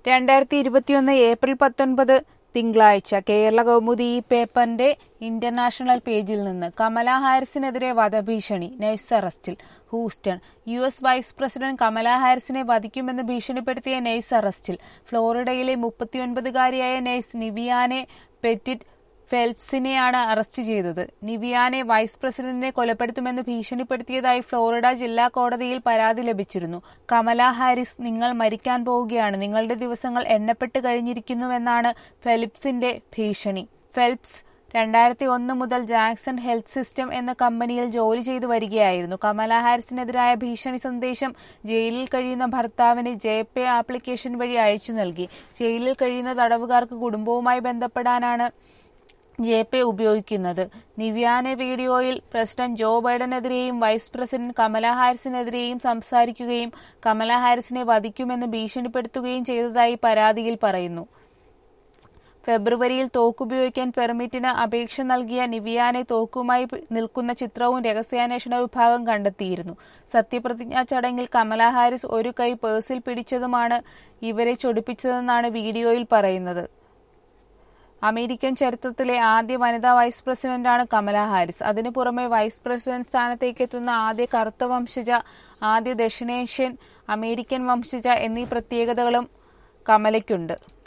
രണ്ടായിരത്തി ഇരുപത്തിയൊന്ന് ഏപ്രിൽ പത്തൊൻപത് തിങ്കളാഴ്ച കേരള കൗമുദി ഈ പേപ്പറിന്റെ ഇന്റർനാഷണൽ പേജിൽ നിന്ന് കമല ഹാരിസിനെതിരെ വധഭീഷണി നഴ്സ് അറസ്റ്റിൽ Houston U S vice president Kamala ഹാരിസിനെ വധിക്കുമെന്ന് ഭീഷണിപ്പെടുത്തിയ നഴ്സ് അറസ്റ്റിൽ ഫ്ലോറിഡയിലെ മുപ്പത്തിയൊൻപതുകാരിയായ നഴ്സ് നിവിയാനെ പെറ്റിറ്റ് ഫെൽപ്സിനെയാണ് അറസ്റ്റ് ചെയ്തത് നിവിയാനെ വൈസ് പ്രസിഡന്റിനെ കൊലപ്പെടുത്തുമെന്ന് ഭീഷണിപ്പെടുത്തിയതായി ഫ്ലോറിഡ ജില്ലാ കോടതിയിൽ പരാതി ലഭിച്ചിരുന്നു കമല ഹാരിസ് നിങ്ങൾ മരിക്കാൻ പോവുകയാണ് നിങ്ങളുടെ ദിവസങ്ങൾ എണ്ണപ്പെട്ട് കഴിഞ്ഞിരിക്കുന്നുവെന്നാണ് ഫെലിപ്സിന്റെ ഭീഷണി ഫെൽപ്സ് രണ്ടായിരത്തി ഒന്ന് മുതൽ ജാക്സൺ ഹെൽത്ത് സിസ്റ്റം എന്ന കമ്പനിയിൽ ജോലി ചെയ്തു വരികയായിരുന്നു കമല ഹാരിസിനെതിരായ ഭീഷണി സന്ദേശം ജയിലിൽ കഴിയുന്ന ഭർത്താവിന് ജെപേ ആപ്ലിക്കേഷൻ വഴി അയച്ചു നൽകി ജയിലിൽ കഴിയുന്ന തടവുകാർക്ക് കുടുംബവുമായി ബന്ധപ്പെടാനാണ് ജെപേ ഉപയോഗിക്കുന്നത് നിവ്യാനെ വീഡിയോയിൽ പ്രസിഡന്റ് ജോ ബൈഡനെതിരെയും വൈസ് പ്രസിഡന്റ് കമല ഹാരിസിനെതിരെയും സംസാരിക്കുകയും കമല ഹാരിസിനെ വധിക്കുമെന്ന് ഭീഷണിപ്പെടുത്തുകയും ചെയ്തതായി പരാതിയിൽ പറയുന്നു ഫെബ്രുവരിയിൽ തോക്കുപയോഗിക്കാൻ പെർമിറ്റിന് അപേക്ഷ നൽകിയ നിവിയാനെ തോക്കുമായി നിൽക്കുന്ന ചിത്രവും രഹസ്യാന്വേഷണ വിഭാഗം കണ്ടെത്തിയിരുന്നു സത്യപ്രതിജ്ഞാ ചടങ്ങിൽ കമല ഹാരിസ് ഒരു കൈ പേഴ്സിൽ പിടിച്ചതുമാണ് ഇവരെ ചൊടിപ്പിച്ചതെന്നാണ് വീഡിയോയിൽ പറയുന്നത് അമേരിക്കൻ ചരിത്രത്തിലെ ആദ്യ വനിതാ വൈസ് പ്രസിഡന്റാണ് കമല ഹാരിസ് അതിനു പുറമെ വൈസ് പ്രസിഡന്റ് സ്ഥാനത്തേക്ക് എത്തുന്ന ആദ്യ കറുത്ത വംശജ ആദ്യ ദക്ഷിണേഷ്യൻ അമേരിക്കൻ വംശജ എന്നീ പ്രത്യേകതകളും കമലയ്ക്കുണ്ട്